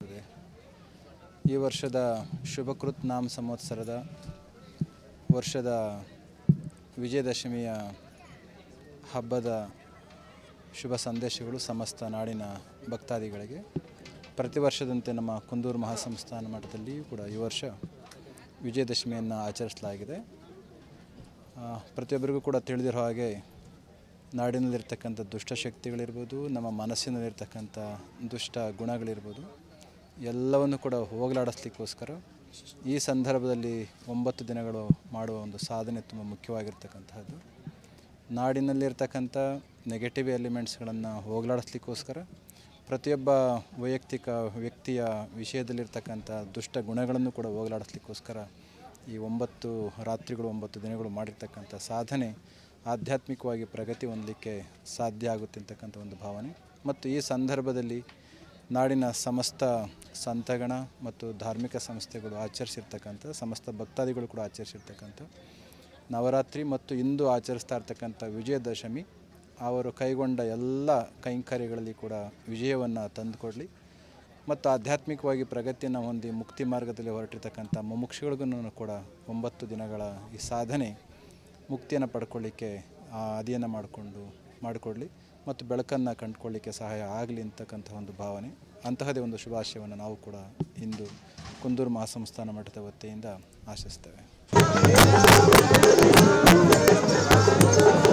ಆಗ್ತದೆ ಈ ವರ್ಷದ ಶುಭಕೃತ್ ನಾಮ ಸಂವತ್ಸರದ ವರ್ಷದ ವಿಜಯದಶಮಿಯ ಹಬ್ಬದ ಶುಭ ಸಂದೇಶಗಳು ಸಮಸ್ತ ನಾಡಿನ ಭಕ್ತಾದಿಗಳಿಗೆ ಪ್ರತಿ ವರ್ಷದಂತೆ ನಮ್ಮ ಕುಂದೂರು ಮಹಾಸಂಸ್ಥಾನ ಮಠದಲ್ಲಿಯೂ ಕೂಡ ಈ ವರ್ಷ ವಿಜಯದಶಮಿಯನ್ನು ಆಚರಿಸಲಾಗಿದೆ ಆ, ಪ್ರತಿಯೊಬ್ಬರಿಗೂ ಕೂಡ ತಿಳಿದಿರೋ ಹಾಗೆ ನಾಡಿನಲ್ಲಿರ್ತಕ್ಕಂಥ ದುಷ್ಟಶಕ್ತಿಗಳಿರ್ಬೋದು ನಮ್ಮ ಮನಸ್ಸಿನಲ್ಲಿರ್ತಕ್ಕಂಥ ದುಷ್ಟ ಗುಣಗಳಿರ್ಬೋದು ಎಲ್ಲವನ್ನು ಕೂಡ ಹೋಗಲಾಡಿಸ್ಲಿಕ್ಕೋಸ್ಕರ ಈ ಸಂದರ್ಭದಲ್ಲಿ ಒಂಬತ್ತು ದಿನಗಳು ಮಾಡುವ ಒಂದು ಸಾಧನೆ ತುಂಬ ಮುಖ್ಯವಾಗಿರ್ತಕ್ಕಂತಹದ್ದು ನಾಡಿನಲ್ಲಿರ್ತಕ್ಕಂಥ ನೆಗೆಟಿವ್ ಎಲಿಮೆಂಟ್ಸ್ಗಳನ್ನು ಹೋಗಲಾಡಿಸ್ಲಿಕ್ಕೋಸ್ಕರ ಪ್ರತಿಯೊಬ್ಬ ವೈಯಕ್ತಿಕ ವ್ಯಕ್ತಿಯ ವಿಷಯದಲ್ಲಿರ್ತಕ್ಕಂಥ ದುಷ್ಟ ಗುಣಗಳನ್ನು ಕೂಡ ಹೋಗಲಾಡಿಸ್ಲಿಕ್ಕೋಸ್ಕರ ಈ ಒಂಬತ್ತು ರಾತ್ರಿಗಳು ಒಂಬತ್ತು ದಿನಗಳು ಮಾಡಿರ್ತಕ್ಕಂಥ ಸಾಧನೆ ಆಧ್ಯಾತ್ಮಿಕವಾಗಿ ಪ್ರಗತಿ ಹೊಂದಲಿಕ್ಕೆ ಸಾಧ್ಯ ಆಗುತ್ತೆ ಅಂತಕ್ಕಂಥ ಒಂದು ಭಾವನೆ ಮತ್ತು ಈ ಸಂದರ್ಭದಲ್ಲಿ ನಾಡಿನ ಸಮಸ್ತ ಸಂತಗಣ ಮತ್ತು ಧಾರ್ಮಿಕ ಸಂಸ್ಥೆಗಳು ಆಚರಿಸಿರ್ತಕ್ಕಂಥ ಸಮಸ್ತ ಭಕ್ತಾದಿಗಳು ಕೂಡ ಆಚರಿಸಿರ್ತಕ್ಕಂಥ ನವರಾತ್ರಿ ಮತ್ತು ಇಂದು ಆಚರಿಸ್ತಾ ಇರ್ತಕ್ಕಂಥ ವಿಜಯದಶಮಿ ಅವರು ಕೈಗೊಂಡ ಎಲ್ಲ ಕೈಂಕರ್ಯಗಳಲ್ಲಿ ಕೂಡ ವಿಜಯವನ್ನು ತಂದುಕೊಡಲಿ ಮತ್ತು ಆಧ್ಯಾತ್ಮಿಕವಾಗಿ ಪ್ರಗತಿಯನ್ನು ಹೊಂದಿ ಮುಕ್ತಿ ಮಾರ್ಗದಲ್ಲಿ ಹೊರಟಿರ್ತಕ್ಕಂಥ ಮುಮುಕ್ಷುಗಳಿಗೂ ಕೂಡ ಒಂಬತ್ತು ದಿನಗಳ ಈ ಸಾಧನೆ ಮುಕ್ತಿಯನ್ನು ಪಡ್ಕೊಳ್ಳಿಕ್ಕೆ ಆ ಅದಿಯನ್ನು ಮಾಡಿಕೊಂಡು ಮಾಡಿಕೊಡಲಿ ಮತ್ತು ಬೆಳಕನ್ನು ಕಂಡುಕೊಳ್ಳಿಕ್ಕೆ ಸಹಾಯ ಆಗಲಿ ಅಂತಕ್ಕಂಥ ಒಂದು ಭಾವನೆ ಅಂತಹದೇ ಒಂದು ಶುಭಾಶಯವನ್ನು ನಾವು ಕೂಡ ಇಂದು ಕುಂದೂರು ಮಹಾಸಂಸ್ಥಾನ ಮಠದ ವತಿಯಿಂದ ಆಶಿಸ್ತೇವೆ